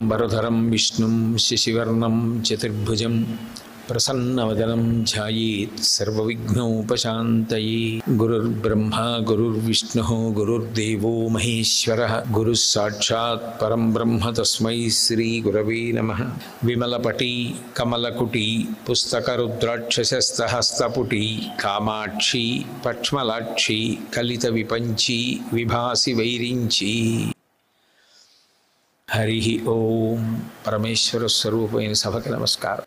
శుక్లాంబరధరం విష్ణుం శశివర్ణం చతుర్భుజం ప్రసన్నవదనం ధ్యాయేత్ సర్వవిఘ్నోపశాంతయే గురుర్బ్రహ్మ గురుర్విష్ణు గురుర్దేవో మహేశ్వర గురుః సాక్షాత్ పరం బ్రహ్మ తస్మై శ్రీ గురవే నమ విమలపటి కమలకుటి పుస్తకరుద్రాక్షసస్తహస్తపుటి కామాక్షి పక్ష్మలాక్షి కలిత విపంచి విభాసి వైరించి హరి ఓం పరమేశ్వర స్వరూపమైన సభకి నమస్కారం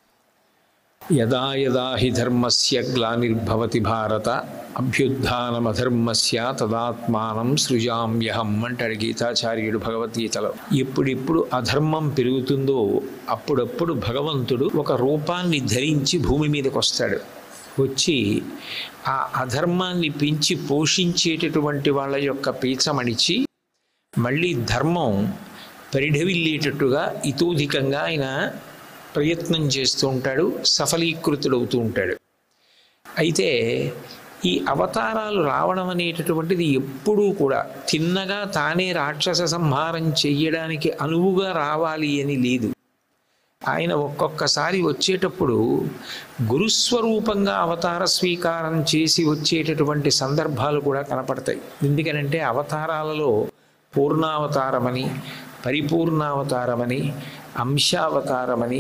యదా యదా హి ధర్మస్య గ్లానిర్భవతి భారత అభ్యుత్నమధర్మస్య తదాత్మానం సృజామ్యహం అంటాడు గీతాచార్యుడు భగవద్గీతలో ఎప్పుడెప్పుడు అధర్మం పెరుగుతుందో అప్పుడప్పుడు భగవంతుడు ఒక రూపాన్ని ధరించి భూమి మీదకి వస్తాడు వచ్చి ఆ అధర్మాన్ని పెంచి పోషించేటటువంటి వాళ్ళ యొక్క పీచమణిచి మళ్ళీ ధర్మం పరిఢవిల్లేటట్టుగా ఇతోధికంగా ఆయన ప్రయత్నం చేస్తూ ఉంటాడు సఫలీకృతుడవుతూ ఉంటాడు అయితే ఈ అవతారాలు రావడం అనేటటువంటిది ఎప్పుడూ కూడా తిన్నగా తానే రాక్షస సంహారం చెయ్యడానికి అనువుగా రావాలి అని లేదు ఆయన ఒక్కొక్కసారి వచ్చేటప్పుడు గురుస్వరూపంగా అవతార స్వీకారం చేసి వచ్చేటటువంటి సందర్భాలు కూడా కనపడతాయి ఎందుకనంటే అవతారాలలో పూర్ణావతారమని పరిపూర్ణావతారమని అంశావతారమని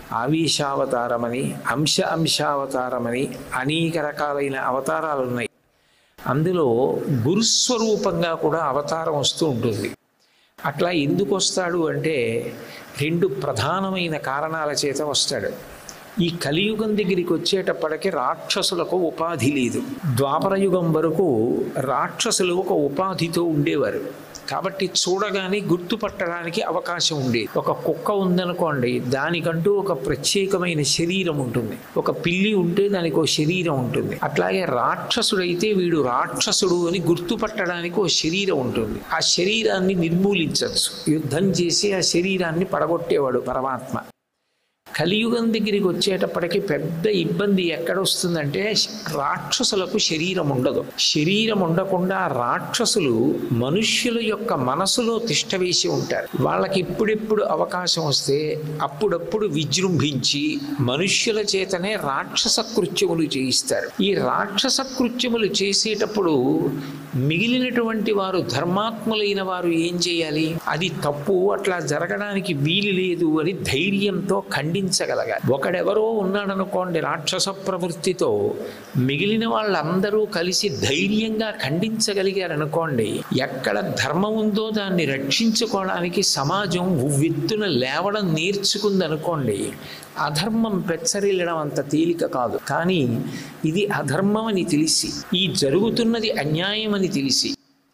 ఆవేశావతారమని అంశ అంశావతారమని అనేక రకాలైన అవతారాలు ఉన్నాయి అందులో గురుస్వరూపంగా కూడా అవతారం వస్తూ ఉంటుంది అట్లా ఎందుకు వస్తాడు అంటే రెండు ప్రధానమైన కారణాల చేత వస్తాడు ఈ కలియుగం దగ్గరికి వచ్చేటప్పటికి రాక్షసులకు ఉపాధి లేదు ద్వాపర యుగం వరకు రాక్షసులు ఒక ఉపాధితో ఉండేవారు కాబట్టి చూడగానే గుర్తుపట్టడానికి అవకాశం ఉండేది ఒక కుక్క ఉందనుకోండి దానికంటూ ఒక ప్రత్యేకమైన శరీరం ఉంటుంది ఒక పిల్లి ఉంటే దానికి ఒక శరీరం ఉంటుంది అట్లాగే రాక్షసుడైతే వీడు రాక్షసుడు అని గుర్తుపట్టడానికి ఒక శరీరం ఉంటుంది ఆ శరీరాన్ని నిర్మూలించవచ్చు యుద్ధం చేసి ఆ శరీరాన్ని పడగొట్టేవాడు పరమాత్మ కలియుగం దగ్గరికి వచ్చేటప్పటికి పెద్ద ఇబ్బంది ఎక్కడ వస్తుందంటే రాక్షసులకు శరీరం ఉండదు శరీరం ఉండకుండా రాక్షసులు మనుష్యుల యొక్క మనసులో తిష్టవేసి ఉంటారు వాళ్ళకి ఇప్పుడెప్పుడు అవకాశం వస్తే అప్పుడప్పుడు విజృంభించి మనుష్యుల చేతనే రాక్షస కృత్యములు చేయిస్తారు ఈ రాక్షస కృత్యములు చేసేటప్పుడు మిగిలినటువంటి వారు ధర్మాత్ములైన వారు ఏం చేయాలి అది తప్పు అట్లా జరగడానికి వీలు లేదు అని ధైర్యంతో ఖండించగలగాలి ఒకడెవరో ఉన్నాడనుకోండి రాక్షస ప్రవృత్తితో మిగిలిన వాళ్ళందరూ కలిసి ధైర్యంగా ఖండించగలిగారనుకోండి ఎక్కడ ధర్మం ఉందో దాన్ని రక్షించుకోవడానికి సమాజం ఉవ్వెత్తున లేవడం నేర్చుకుందనుకోండి అధర్మం పెచ్చరిల్లడం అంత తేలిక కాదు కానీ ఇది అధర్మం అని తెలిసి ఈ జరుగుతున్నది అన్యాయం అని తెలిసి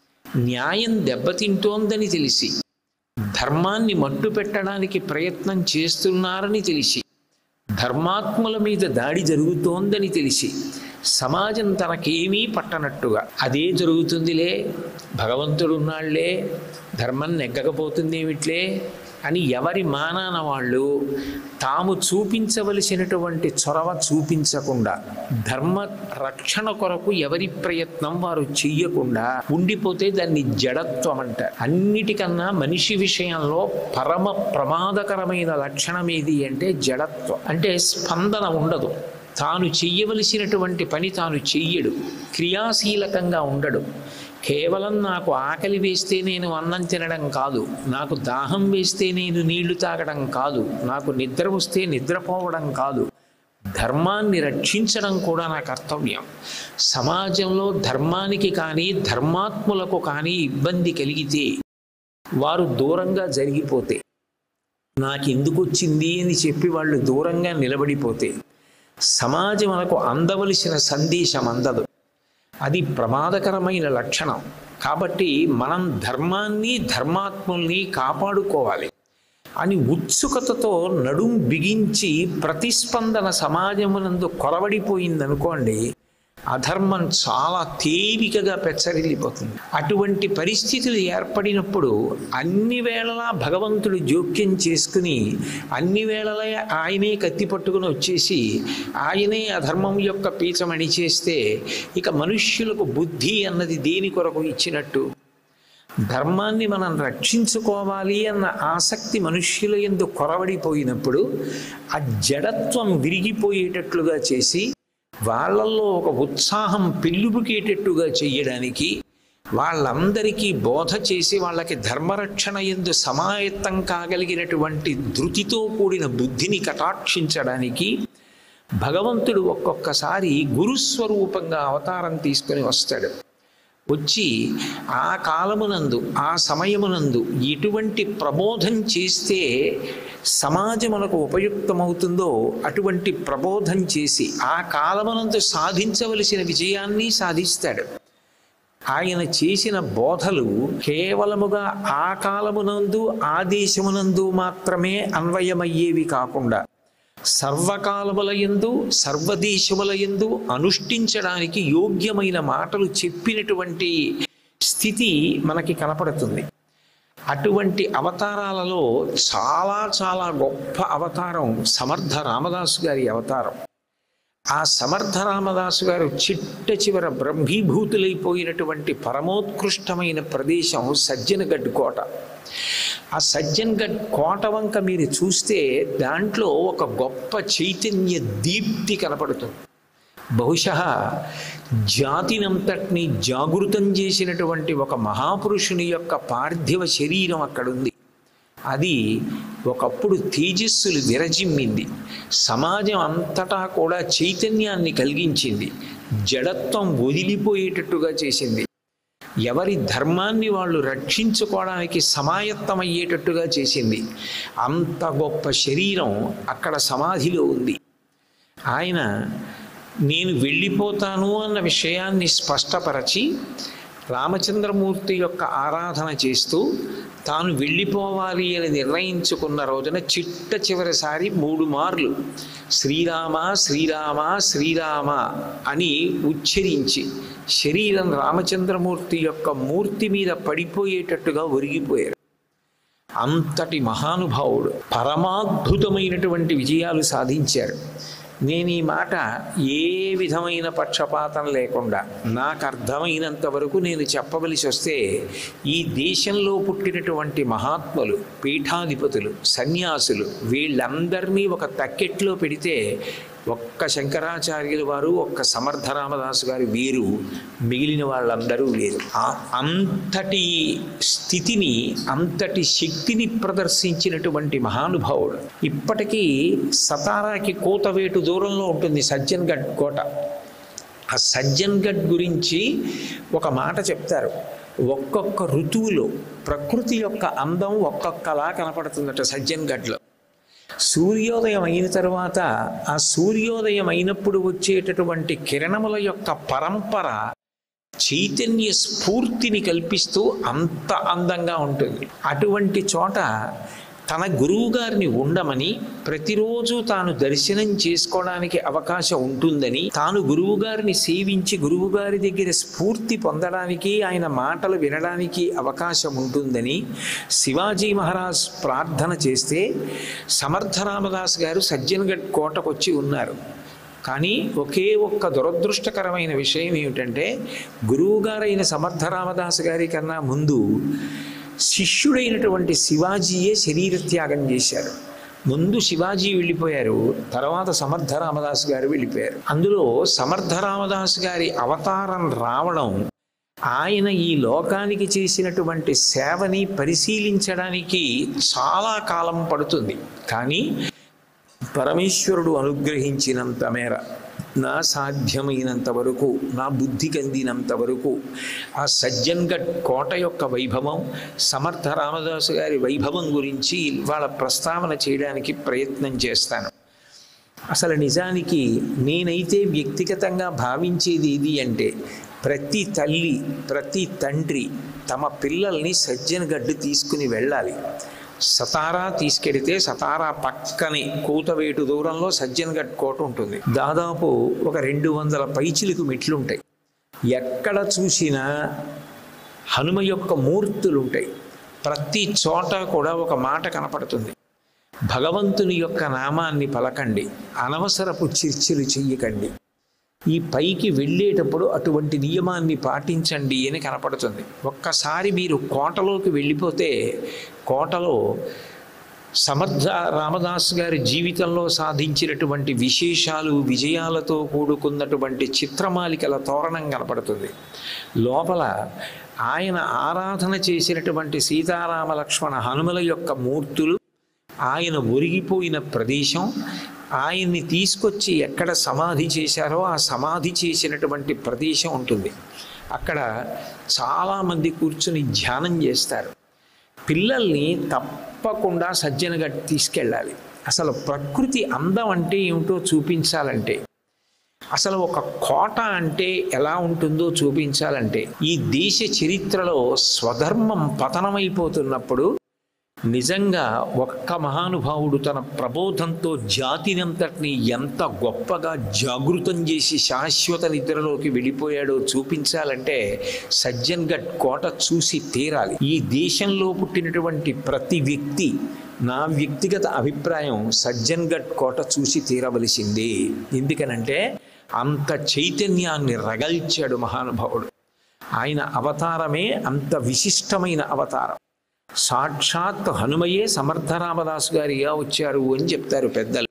న్యాయం దెబ్బతింటోందని తెలిసి ధర్మాన్ని మట్టు పెట్టడానికి ప్రయత్నం చేస్తున్నారని తెలిసి ధర్మాత్ముల మీద దాడి జరుగుతోందని తెలిసి సమాజం తనకేమీ పట్టనట్టుగా అదే జరుగుతుందిలే భగవంతుడున్నాళ్లే ధర్మం నెగ్గకపోతుంది ఏమిట్లే అని ఎవరి మానాన వాళ్ళు తాము చూపించవలసినటువంటి చొరవ చూపించకుండా ధర్మ రక్షణ కొరకు ఎవరి ప్రయత్నం వారు చెయ్యకుండా ఉండిపోతే దాన్ని జడత్వం అంటారు అన్నిటికన్నా మనిషి విషయంలో పరమ ప్రమాదకరమైన లక్షణం ఏది అంటే జడత్వం అంటే స్పందన ఉండదు తాను చెయ్యవలసినటువంటి పని తాను చెయ్యడు క్రియాశీలకంగా ఉండడు కేవలం నాకు ఆకలి వేస్తే నేను అన్నం తినడం కాదు నాకు దాహం వేస్తే నేను నీళ్లు తాగడం కాదు నాకు నిద్ర వస్తే నిద్రపోవడం కాదు ధర్మాన్ని రక్షించడం కూడా నా కర్తవ్యం సమాజంలో ధర్మానికి కానీ ధర్మాత్ములకు కానీ ఇబ్బంది కలిగితే వారు దూరంగా జరిగిపోతే నాకు ఎందుకు వచ్చింది అని చెప్పి వాళ్ళు దూరంగా నిలబడిపోతే సమాజం మనకు అందవలసిన సందేశం అందదు అది ప్రమాదకరమైన లక్షణం కాబట్టి మనం ధర్మాన్ని ధర్మాత్ముల్ని కాపాడుకోవాలి అని ఉత్సుకతతో నడుం బిగించి ప్రతిస్పందన సమాజమునందు కొరవడిపోయిందనుకోండి అధర్మం చాలా తేలికగా పెచ్చరిల్లిపోతుంది అటువంటి పరిస్థితులు ఏర్పడినప్పుడు అన్ని వేళలా భగవంతుడు జోక్యం చేసుకుని అన్ని వేళలా ఆయనే కత్తి పట్టుకుని వచ్చేసి ఆయనే అధర్మం యొక్క పీచమణి చేస్తే ఇక మనుష్యులకు బుద్ధి అన్నది దేని కొరకు ఇచ్చినట్టు ధర్మాన్ని మనం రక్షించుకోవాలి అన్న ఆసక్తి మనుష్యుల ఎందు కొరవడిపోయినప్పుడు ఆ జడత్వం విరిగిపోయేటట్లుగా చేసి వాళ్ళల్లో ఒక ఉత్సాహం పెళ్ళుబుకేటట్టుగా చేయడానికి వాళ్ళందరికీ బోధ చేసి వాళ్ళకి ధర్మరక్షణ ఎందు సమాయత్తం కాగలిగినటువంటి ధృతితో కూడిన బుద్ధిని కటాక్షించడానికి భగవంతుడు ఒక్కొక్కసారి గురుస్వరూపంగా అవతారం తీసుకొని వస్తాడు వచ్చి ఆ కాలమునందు ఆ సమయమునందు ఎటువంటి ప్రబోధం చేస్తే సమాజమునకు ఉపయుక్తమవుతుందో అటువంటి ప్రబోధం చేసి ఆ కాలమునందు సాధించవలసిన విజయాన్ని సాధిస్తాడు ఆయన చేసిన బోధలు కేవలముగా ఆ కాలమునందు ఆ దేశమునందు మాత్రమే అన్వయమయ్యేవి కాకుండా సర్వకాలముల యందు సర్వదేశముల యందు అనుష్ఠించడానికి యోగ్యమైన మాటలు చెప్పినటువంటి స్థితి మనకి కనపడుతుంది అటువంటి అవతారాలలో చాలా చాలా గొప్ప అవతారం సమర్థ రామదాసు గారి అవతారం ఆ సమర్థ రామదాసు గారు చిట్ట చివర బ్రహ్మీభూతులైపోయినటువంటి పరమోత్కృష్టమైన ప్రదేశం సజ్జనగడ్డ కోట ఆ సజ్జన్గఢ్ కోట వంక మీరు చూస్తే దాంట్లో ఒక గొప్ప చైతన్య దీప్తి కనపడుతుంది బహుశా జాతినంతటిని జాగృతం చేసినటువంటి ఒక మహాపురుషుని యొక్క పార్థివ శరీరం అక్కడుంది అది ఒకప్పుడు తేజస్సులు విరజిమ్మింది సమాజం అంతటా కూడా చైతన్యాన్ని కలిగించింది జడత్వం వదిలిపోయేటట్టుగా చేసింది ఎవరి ధర్మాన్ని వాళ్ళు రక్షించుకోవడానికి సమాయత్తమయ్యేటట్టుగా చేసింది అంత గొప్ప శరీరం అక్కడ సమాధిలో ఉంది ఆయన నేను వెళ్ళిపోతాను అన్న విషయాన్ని స్పష్టపరచి రామచంద్రమూర్తి యొక్క ఆరాధన చేస్తూ తాను వెళ్ళిపోవాలి అని నిర్ణయించుకున్న రోజున చిట్ట చివరిసారి మూడు మార్లు శ్రీరామ శ్రీరామ శ్రీరామ అని ఉచ్చరించి శరీరం రామచంద్రమూర్తి యొక్క మూర్తి మీద పడిపోయేటట్టుగా ఒరిగిపోయారు అంతటి మహానుభావుడు పరమాద్భుతమైనటువంటి విజయాలు సాధించారు నేను ఈ మాట ఏ విధమైన పక్షపాతం లేకుండా నాకు అర్థమైనంత వరకు నేను చెప్పవలసి వస్తే ఈ దేశంలో పుట్టినటువంటి మహాత్ములు పీఠాధిపతులు సన్యాసులు వీళ్ళందరినీ ఒక తక్కెట్లో పెడితే ఒక్క శంకరాచార్యుల వారు ఒక్క సమర్థ రామదాసు గారు వీరు మిగిలిన వాళ్ళందరూ లేరు ఆ అంతటి స్థితిని అంతటి శక్తిని ప్రదర్శించినటువంటి మహానుభావుడు ఇప్పటికీ సతారాకి కోతవేటు దూరంలో ఉంటుంది సజ్జన్గఢ్ కోట ఆ సజ్జన్గఢ్ గురించి ఒక మాట చెప్తారు ఒక్కొక్క ఋతువులో ప్రకృతి యొక్క అందం ఒక్కొక్కలా కనపడుతుందట సజ్జన్గఢ్లో సూర్యోదయం అయిన తర్వాత ఆ సూర్యోదయం అయినప్పుడు వచ్చేటటువంటి కిరణముల యొక్క పరంపర చైతన్య స్ఫూర్తిని కల్పిస్తూ అంత అందంగా ఉంటుంది అటువంటి చోట తన గురువు గారిని ఉండమని ప్రతిరోజు తాను దర్శనం చేసుకోవడానికి అవకాశం ఉంటుందని తాను గురువు గారిని సేవించి గురువు గారి దగ్గర స్ఫూర్తి పొందడానికి ఆయన మాటలు వినడానికి అవకాశం ఉంటుందని శివాజీ మహారాజ్ ప్రార్థన చేస్తే సమర్థ రామదాస్ గారు సజ్జన్గఢ్ కోటకొచ్చి ఉన్నారు కానీ ఒకే ఒక్క దురదృష్టకరమైన విషయం ఏమిటంటే గురువుగారైన సమర్థ రామదాస్ గారి కన్నా ముందు శిష్యుడైనటువంటి శివాజీయే శరీర త్యాగం చేశారు ముందు శివాజీ వెళ్ళిపోయారు తర్వాత సమర్థ రామదాస్ గారు వెళ్ళిపోయారు అందులో సమర్థ రామదాస్ గారి అవతారం రావడం ఆయన ఈ లోకానికి చేసినటువంటి సేవని పరిశీలించడానికి చాలా కాలం పడుతుంది కానీ పరమేశ్వరుడు అనుగ్రహించినంత మేర నా సాధ్యమైనంత వరకు నా బుద్ధికి అందినంత వరకు ఆ సజ్జన్గఢ్ కోట యొక్క వైభవం సమర్థ రామదాసు గారి వైభవం గురించి ఇవాళ ప్రస్తావన చేయడానికి ప్రయత్నం చేస్తాను అసలు నిజానికి నేనైతే వ్యక్తిగతంగా భావించేది ఏది అంటే ప్రతి తల్లి ప్రతి తండ్రి తమ పిల్లల్ని సజ్జనగడ్డు తీసుకుని వెళ్ళాలి సతారా తీసుకెడితే సతారా పక్కనే కూతవేటు దూరంలో సజ్జన్గఢ్ కోట ఉంటుంది దాదాపు ఒక రెండు వందల పైచిలకు మెట్లుంటాయి ఎక్కడ చూసినా హనుమ యొక్క మూర్తులు ఉంటాయి ప్రతి చోట కూడా ఒక మాట కనపడుతుంది భగవంతుని యొక్క నామాన్ని పలకండి అనవసరపు చర్చలు చెయ్యకండి ఈ పైకి వెళ్ళేటప్పుడు అటువంటి నియమాన్ని పాటించండి అని కనపడుతుంది ఒక్కసారి మీరు కోటలోకి వెళ్ళిపోతే కోటలో సమర్థ రామదాస్ గారి జీవితంలో సాధించినటువంటి విశేషాలు విజయాలతో కూడుకున్నటువంటి చిత్రమాలికల తోరణం కనపడుతుంది లోపల ఆయన ఆరాధన చేసినటువంటి సీతారామ లక్ష్మణ హనుమల యొక్క మూర్తులు ఆయన ఒరిగిపోయిన ప్రదేశం ఆయన్ని తీసుకొచ్చి ఎక్కడ సమాధి చేశారో ఆ సమాధి చేసినటువంటి ప్రదేశం ఉంటుంది అక్కడ చాలామంది కూర్చుని ధ్యానం చేస్తారు పిల్లల్ని తప్పకుండా సజ్జనగా తీసుకెళ్ళాలి అసలు ప్రకృతి అందం అంటే ఏమిటో చూపించాలంటే అసలు ఒక కోట అంటే ఎలా ఉంటుందో చూపించాలంటే ఈ దేశ చరిత్రలో స్వధర్మం పతనమైపోతున్నప్పుడు నిజంగా ఒక్క మహానుభావుడు తన ప్రబోధంతో జాతినంతటిని ఎంత గొప్పగా జాగృతం చేసి శాశ్వత నిద్రలోకి వెళ్ళిపోయాడో చూపించాలంటే సజ్జన్ గఢ్ కోట చూసి తీరాలి ఈ దేశంలో పుట్టినటువంటి ప్రతి వ్యక్తి నా వ్యక్తిగత అభిప్రాయం సజ్జన్ గఢ్ కోట చూసి తీరవలసిందే ఎందుకనంటే అంత చైతన్యాన్ని రగల్చాడు మహానుభావుడు ఆయన అవతారమే అంత విశిష్టమైన అవతారం సాక్షాత్ హనుమయే సమర్థరామదాసు గారిగా వచ్చారు అని చెప్తారు పెద్దలు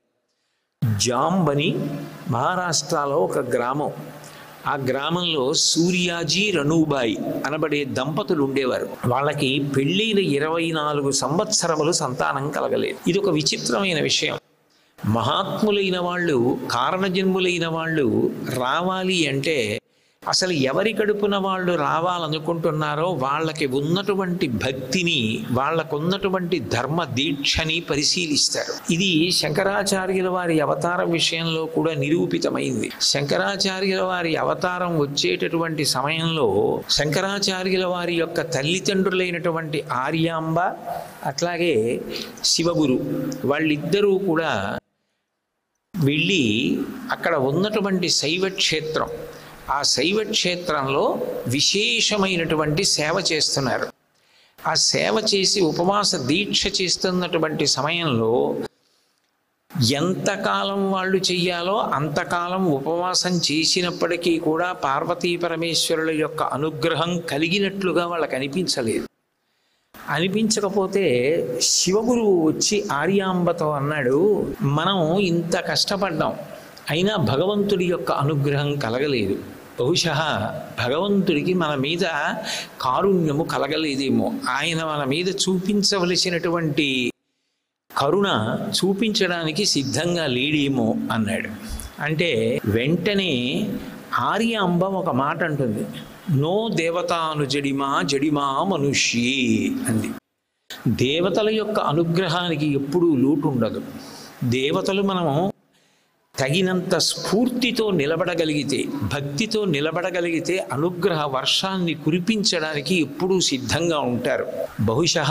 జాంబని మహారాష్ట్రలో ఒక గ్రామం ఆ గ్రామంలో సూర్యాజీ రణూబాయి అనబడే దంపతులు ఉండేవారు వాళ్ళకి పెళ్ళైన ఇరవై నాలుగు సంవత్సరములు సంతానం కలగలేదు ఇది ఒక విచిత్రమైన విషయం మహాత్ములైన వాళ్ళు కారణజన్ములైన వాళ్ళు రావాలి అంటే అసలు ఎవరి కడుపున వాళ్ళు రావాలనుకుంటున్నారో వాళ్ళకి ఉన్నటువంటి భక్తిని వాళ్ళకున్నటువంటి ధర్మ దీక్షని పరిశీలిస్తారు ఇది శంకరాచార్యుల వారి అవతారం విషయంలో కూడా నిరూపితమైంది శంకరాచార్యుల వారి అవతారం వచ్చేటటువంటి సమయంలో శంకరాచార్యుల వారి యొక్క తల్లిదండ్రులైనటువంటి ఆర్యాంబ అట్లాగే శివగురు వాళ్ళిద్దరూ కూడా వెళ్ళి అక్కడ ఉన్నటువంటి శైవ క్షేత్రం ఆ శైవ క్షేత్రంలో విశేషమైనటువంటి సేవ చేస్తున్నారు ఆ సేవ చేసి ఉపవాస దీక్ష చేస్తున్నటువంటి సమయంలో ఎంతకాలం వాళ్ళు చెయ్యాలో అంతకాలం ఉపవాసం చేసినప్పటికీ కూడా పార్వతీ పరమేశ్వరుల యొక్క అనుగ్రహం కలిగినట్లుగా వాళ్ళకి అనిపించలేదు అనిపించకపోతే శివగురువు వచ్చి ఆర్యాంబతో అన్నాడు మనం ఇంత కష్టపడ్డాం అయినా భగవంతుడి యొక్క అనుగ్రహం కలగలేదు బహుశా భగవంతుడికి మన మీద కారుణ్యము కలగలేదేమో ఆయన మన మీద చూపించవలసినటువంటి కరుణ చూపించడానికి సిద్ధంగా లేడేమో అన్నాడు అంటే వెంటనే ఆర్య అంబ ఒక మాట అంటుంది నో దేవతాను జడిమా జడిమా మనుష్యే అంది దేవతల యొక్క అనుగ్రహానికి ఎప్పుడూ లోటు ఉండదు దేవతలు మనము తగినంత స్ఫూర్తితో నిలబడగలిగితే భక్తితో నిలబడగలిగితే అనుగ్రహ వర్షాన్ని కురిపించడానికి ఎప్పుడూ సిద్ధంగా ఉంటారు బహుశः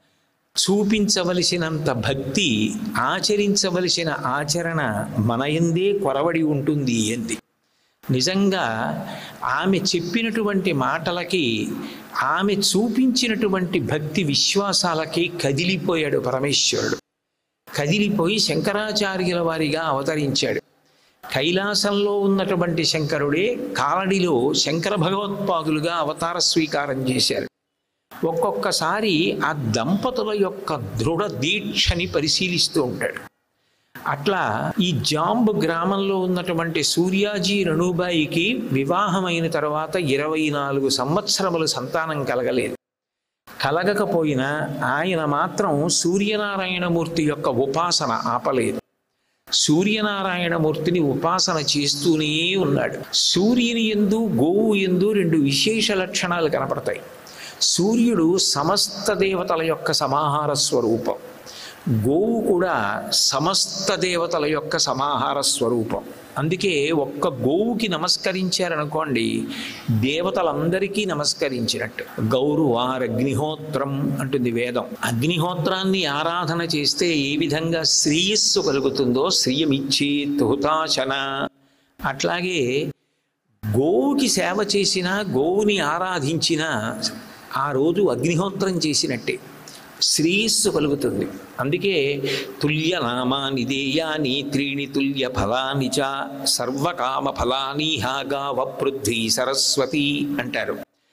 చూపించవలసినంత భక్తి ఆచరించవలసిన ఆచరణ మన ఎందే కొరవడి ఉంటుంది అంది నిజంగా ఆమె చెప్పినటువంటి మాటలకి ఆమె చూపించినటువంటి భక్తి విశ్వాసాలకి కదిలిపోయాడు పరమేశ్వరుడు కదిలిపోయి శంకరాచార్యుల వారిగా అవతరించాడు కైలాసంలో ఉన్నటువంటి శంకరుడే కాలడిలో శంకర భగవత్పాదులుగా అవతార స్వీకారం చేశారు ఒక్కొక్కసారి ఆ దంపతుల యొక్క దృఢ దీక్షని పరిశీలిస్తూ ఉంటాడు అట్లా ఈ జాంబ్ గ్రామంలో ఉన్నటువంటి సూర్యాజీ రణుబాయికి వివాహమైన తర్వాత ఇరవై నాలుగు సంవత్సరములు సంతానం కలగలేదు కలగకపోయినా ఆయన మాత్రం సూర్యనారాయణమూర్తి యొక్క ఉపాసన ఆపలేదు సూర్యనారాయణమూర్తిని ఉపాసన చేస్తూనే ఉన్నాడు సూర్యుని ఎందు గోవు ఎందు రెండు విశేష లక్షణాలు కనపడతాయి సూర్యుడు సమస్త దేవతల యొక్క సమాహార స్వరూపం గోవు కూడా సమస్త దేవతల యొక్క సమాహార స్వరూపం అందుకే ఒక్క గోవుకి నమస్కరించారనుకోండి దేవతలందరికీ నమస్కరించినట్టు గౌరవారగ్నిహోత్రం అంటుంది వేదం అగ్నిహోత్రాన్ని ఆరాధన చేస్తే ఏ విధంగా శ్రేయస్సు కలుగుతుందో శ్రియమిచ్చి తుహుతాశన అట్లాగే గోవుకి సేవ చేసిన గోవుని ఆరాధించిన ఆ రోజు అగ్నిహోత్రం చేసినట్టే శ్రీయస్సు కలుగుతుంది అందుకే తుల్య నామాని దేయాని త్రీణి తుల్య ఫలాని చ సర్వకామ ఫలాని హాగావ పృథ్వీ సరస్వతి అంటారు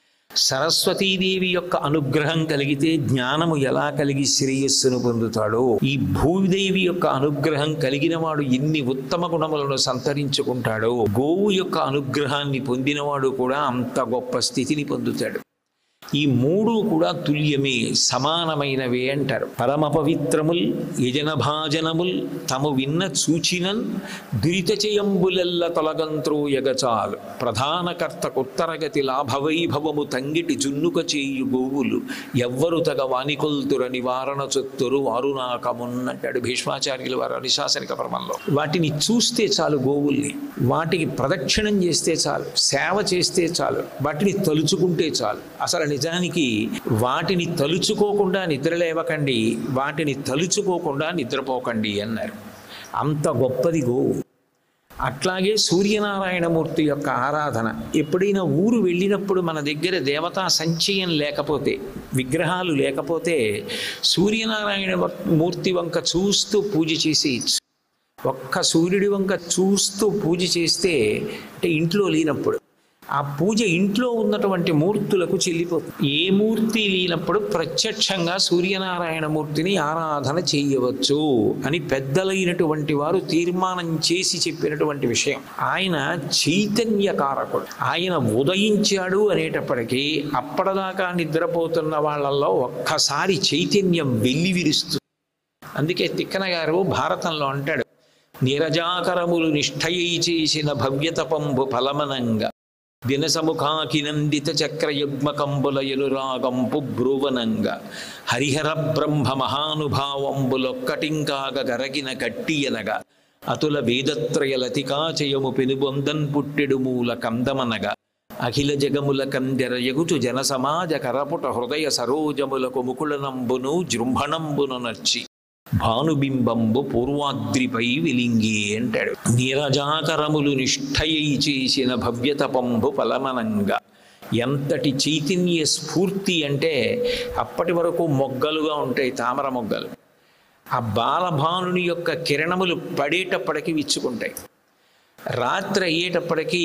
సరస్వతీదేవి యొక్క అనుగ్రహం కలిగితే జ్ఞానము ఎలా కలిగి శ్రేయస్సును పొందుతాడో ఈ భూదేవి యొక్క అనుగ్రహం కలిగిన వాడు ఎన్ని ఉత్తమ గుణములను సంతరించుకుంటాడో గోవు యొక్క అనుగ్రహాన్ని పొందినవాడు కూడా అంత గొప్ప స్థితిని పొందుతాడు ఈ మూడు కూడా తుల్యమే సమానమైనవే అంటారు పరమ పవిత్రముల్ యజన భాజనముల్ తము విన్న చూచినన్ దురితచయంబులెల్ల తొలగంత్రో యగచాలు ప్రధాన కర్త కొత్తరగతి లాభవైభవము తంగిటి జున్నుక చేయు గోవులు ఎవ్వరు తగ వానికొల్తుర నివారణ చొత్తురు వారు నాకమున్నట్టాడు భీష్మాచార్యులు వారు అనుశాసనిక పరమంలో వాటిని చూస్తే చాలు గోవుల్ని వాటికి ప్రదక్షిణం చేస్తే చాలు సేవ చేస్తే చాలు వాటిని తలుచుకుంటే చాలు అసలు నిజానికి వాటిని తలుచుకోకుండా నిద్రలేవకండి వాటిని తలుచుకోకుండా నిద్రపోకండి అన్నారు అంత గొప్పది గోవు అట్లాగే సూర్యనారాయణమూర్తి యొక్క ఆరాధన ఎప్పుడైనా ఊరు వెళ్ళినప్పుడు మన దగ్గర దేవతా సంచయం లేకపోతే విగ్రహాలు లేకపోతే సూర్యనారాయణ మూర్తి వంక చూస్తూ పూజ చేసేయచ్చు ఒక్క సూర్యుడి వంక చూస్తూ పూజ చేస్తే అంటే ఇంట్లో లేనప్పుడు ఆ పూజ ఇంట్లో ఉన్నటువంటి మూర్తులకు చెల్లిపోతుంది ఏ మూర్తి లేనప్పుడు ప్రత్యక్షంగా సూర్యనారాయణ మూర్తిని ఆరాధన చేయవచ్చు అని పెద్దలైనటువంటి వారు తీర్మానం చేసి చెప్పినటువంటి విషయం ఆయన చైతన్యకారకుడు ఆయన ఉదయించాడు అనేటప్పటికీ అప్పటిదాకా నిద్రపోతున్న వాళ్ళల్లో ఒక్కసారి చైతన్యం వెల్లివిరుస్తుంది అందుకే తిక్కన గారు భారతంలో అంటాడు నిరజాకరములు నిష్ఠయై చేసిన భవ్యతపంబు ఫలమనంగా దినసముఖాకినందిత చక్రయుగ్మకంబుల ఎనురాగంపు బ్రువనంగా హరిహర బ్రహ్మ మహానుభావంబులొక్కటింకాగ గరగిన కట్టియనగా అతుల వేదత్రయ లతికాచయము పెనుబొందన్ పుట్టెడు మూల కందమనగా అఖిల జగముల కందెరయగుచు జన సమాజ కరపుట హృదయ సరోజములకు ముకుళనంబును జృంభణంబును నర్చి భానుబింబంబు పూర్వాద్రిపై వెలింగి అంటాడు నీరజాకరములు నిష్ఠయై చేసిన భవ్యతపంబు ఫలమనంగా ఎంతటి చైతన్య స్ఫూర్తి అంటే అప్పటి వరకు మొగ్గలుగా ఉంటాయి తామర మొగ్గలు ఆ బాలభానుని యొక్క కిరణములు పడేటప్పటికి విచ్చుకుంటాయి రాత్రి అయ్యేటప్పటికీ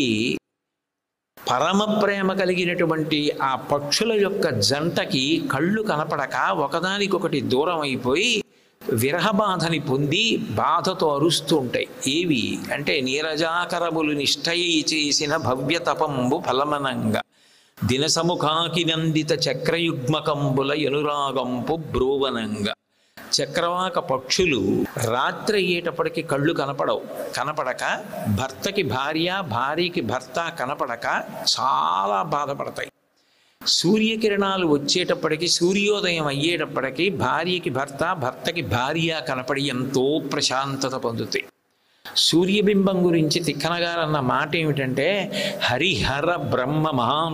పరమ ప్రేమ కలిగినటువంటి ఆ పక్షుల యొక్క జంటకి కళ్ళు కనపడక ఒకదానికొకటి దూరం అయిపోయి విరహబాధని పొంది బాధతో అరుస్తూ ఉంటాయి ఏవి అంటే నీరజాకరములు నిష్ఠయై చేసిన భవ్య తపంబు ఫలమనంగా దినసముఖాకినందిత చక్రయుగ్మకంబుల ఎనురాగంపు బ్రోవనంగా చక్రవాక పక్షులు రాత్రి అయ్యేటప్పటికి కళ్ళు కనపడవు కనపడక భర్తకి భార్య భార్యకి భర్త కనపడక చాలా బాధపడతాయి సూర్యకిరణాలు వచ్చేటప్పటికి సూర్యోదయం అయ్యేటప్పటికి భార్యకి భర్త భర్తకి భార్య కనపడి ఎంతో ప్రశాంతత పొందుతాయి సూర్యబింబం గురించి తిక్కనగారన్న మాట ఏమిటంటే హరిహర బ్రహ్మ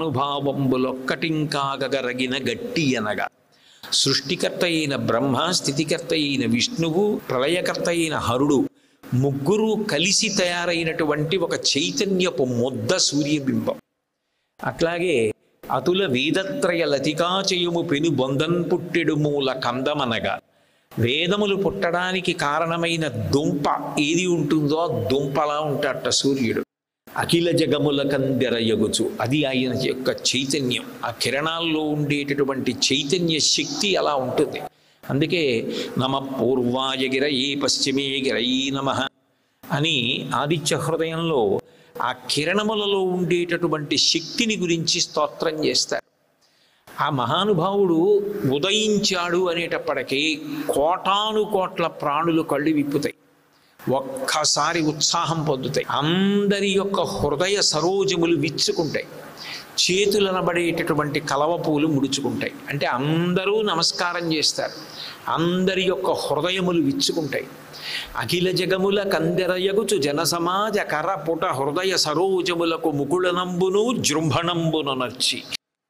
మహానుభావంబులొక్కటింకాగరగిన గట్టి అనగా సృష్టికర్త అయిన బ్రహ్మ స్థితికర్త అయిన విష్ణువు ప్రళయకర్త అయిన హరుడు ముగ్గురు కలిసి తయారైనటువంటి ఒక చైతన్యపు ముద్ద సూర్యబింబం అట్లాగే అతుల వేదత్రయ లతికాచయము పెను బొందన్ పుట్టెడు మూల కందమనగా వేదములు పుట్టడానికి కారణమైన దుంప ఏది ఉంటుందో ఆ దుంపలా ఉంటాడట సూర్యుడు అఖిల జగముల కందెరయగుచు అది ఆయన యొక్క చైతన్యం ఆ కిరణాల్లో ఉండేటటువంటి చైతన్య శక్తి అలా ఉంటుంది అందుకే నమ పూర్వాయ గిరయే పశ్చిమే గిరయీ నమ అని ఆదిత్య హృదయంలో ఆ కిరణములలో ఉండేటటువంటి శక్తిని గురించి స్తోత్రం చేస్తారు ఆ మహానుభావుడు ఉదయించాడు అనేటప్పటికీ కోటాను కోట్ల ప్రాణులు కళ్ళు విప్పుతాయి ఒక్కసారి ఉత్సాహం పొందుతాయి అందరి యొక్క హృదయ సరోజములు విచ్చుకుంటాయి చేతులనబడేటటువంటి కలవ పూలు ముడుచుకుంటాయి అంటే అందరూ నమస్కారం చేస్తారు అందరి యొక్క హృదయములు విచ్చుకుంటాయి అఖిల జగముల కందెరయగుచు జనసమాజ కరపుట హృదయ సరోజములకు ముకుళనంబును జృంభణంబును నర్చి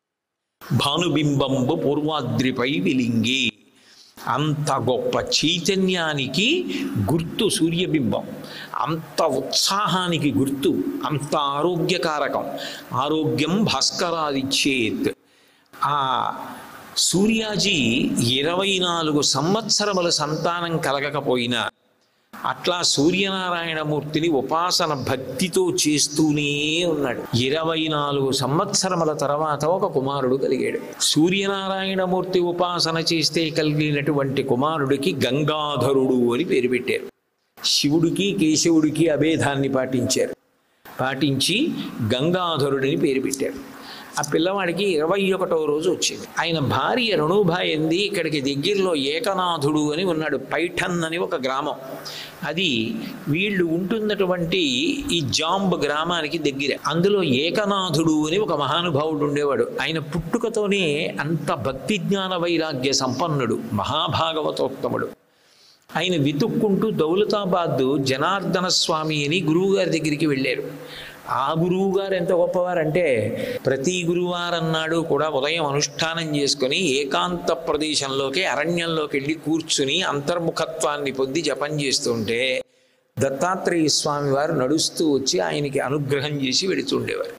భానుబింబంబు పూర్వాద్రిపై విలింగి అంత గొప్ప చైతన్యానికి గుర్తు సూర్యబింబం అంత ఉత్సాహానికి గుర్తు అంత ఆరోగ్యకారకం ఆరోగ్యం భాస్కరాదిచ్చేత్ ఆ సూర్యాజీ ఇరవై నాలుగు సంవత్సరముల సంతానం కలగకపోయినా అట్లా సూర్యనారాయణమూర్తిని ఉపాసన భక్తితో చేస్తూనే ఉన్నాడు ఇరవై నాలుగు సంవత్సరముల తర్వాత ఒక కుమారుడు కలిగాడు సూర్యనారాయణమూర్తి ఉపాసన చేస్తే కలిగినటువంటి కుమారుడికి గంగాధరుడు అని పేరు పెట్టారు శివుడికి కేశవుడికి అభేదాన్ని పాటించారు పాటించి గంగాధరుడిని పేరు పెట్టారు ఆ పిల్లవాడికి ఇరవై ఒకటవ రోజు వచ్చింది ఆయన భార్య రణుభాయింది ఇక్కడికి దగ్గరలో ఏకనాథుడు అని ఉన్నాడు పైఠన్ అని ఒక గ్రామం అది వీళ్ళు ఉంటున్నటువంటి ఈ జాంబ్ గ్రామానికి దగ్గర అందులో ఏకనాథుడు అని ఒక మహానుభావుడు ఉండేవాడు ఆయన పుట్టుకతోనే అంత భక్తి జ్ఞాన వైరాగ్య సంపన్నుడు మహాభాగవతోత్తముడు ఆయన వెతుక్కుంటూ దౌలతాబాద్ జనార్దన స్వామి అని గురువుగారి దగ్గరికి వెళ్ళారు ఆ గురువు గారు ఎంత గొప్పవారంటే ప్రతి గురువారం నాడు కూడా ఉదయం అనుష్ఠానం చేసుకొని ఏకాంత ప్రదేశంలోకి అరణ్యంలోకి వెళ్ళి కూర్చుని అంతర్ముఖత్వాన్ని పొంది జపం చేస్తుంటే దత్తాత్రేయ స్వామి వారు నడుస్తూ వచ్చి ఆయనకి అనుగ్రహం చేసి వెళుతుండేవారు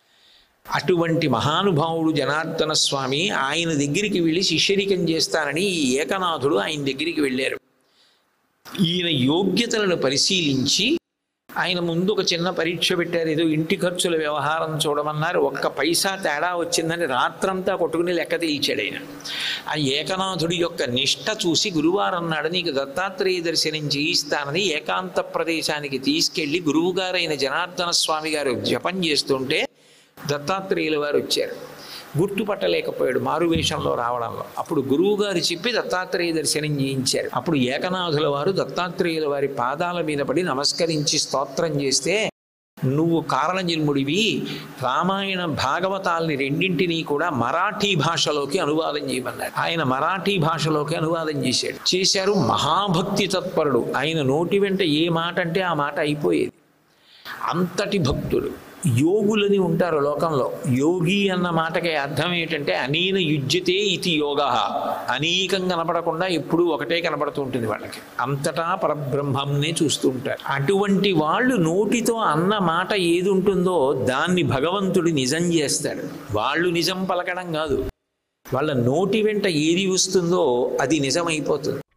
అటువంటి మహానుభావుడు జనార్దన స్వామి ఆయన దగ్గరికి వెళ్ళి శిష్యరికం చేస్తానని ఈ ఏకనాథుడు ఆయన దగ్గరికి వెళ్ళారు ఈయన యోగ్యతలను పరిశీలించి ఆయన ముందు ఒక చిన్న పరీక్ష పెట్టారు ఏదో ఇంటి ఖర్చుల వ్యవహారం చూడమన్నారు ఒక్క పైసా తేడా వచ్చిందని రాత్రంతా కొట్టుకుని లెక్క తీల్చాడు ఆయన ఆ ఏకనాథుడి యొక్క నిష్ట చూసి గురువారం నాడు నీకు దత్తాత్రేయ దర్శనం చేయిస్తానని ఏకాంత ప్రదేశానికి తీసుకెళ్లి గురువుగారైన జనార్దన స్వామి గారు జపం చేస్తుంటే దత్తాత్రేయుల వారు వచ్చారు గుర్తుపట్టలేకపోయాడు మారువేషంలో రావడంలో అప్పుడు గురువు గారు చెప్పి దత్తాత్రేయ దర్శనం చేయించారు అప్పుడు ఏకనాథుల వారు దత్తాత్రేయుల వారి పాదాల మీద పడి నమస్కరించి స్తోత్రం చేస్తే నువ్వు కారణజన్ముడివి రామాయణ భాగవతాల్ని రెండింటినీ కూడా మరాఠీ భాషలోకి అనువాదం చేయమన్నారు ఆయన మరాఠీ భాషలోకి అనువాదం చేశాడు చేశారు మహాభక్తి తత్పరుడు ఆయన నోటి వెంట ఏ మాట అంటే ఆ మాట అయిపోయేది అంతటి భక్తుడు యోగులని ఉంటారు లోకంలో యోగి అన్న మాటకి అర్థం ఏంటంటే అనేన యుజ్యతే ఇది యోగ అనేకం కనపడకుండా ఎప్పుడూ ఒకటే కనపడుతూ ఉంటుంది వాళ్ళకి అంతటా పరబ్రహ్మంనే చూస్తూ ఉంటారు అటువంటి వాళ్ళు నోటితో అన్న మాట ఏది ఉంటుందో దాన్ని భగవంతుడు నిజం చేస్తాడు వాళ్ళు నిజం పలకడం కాదు వాళ్ళ నోటి వెంట ఏది వస్తుందో అది నిజమైపోతుంది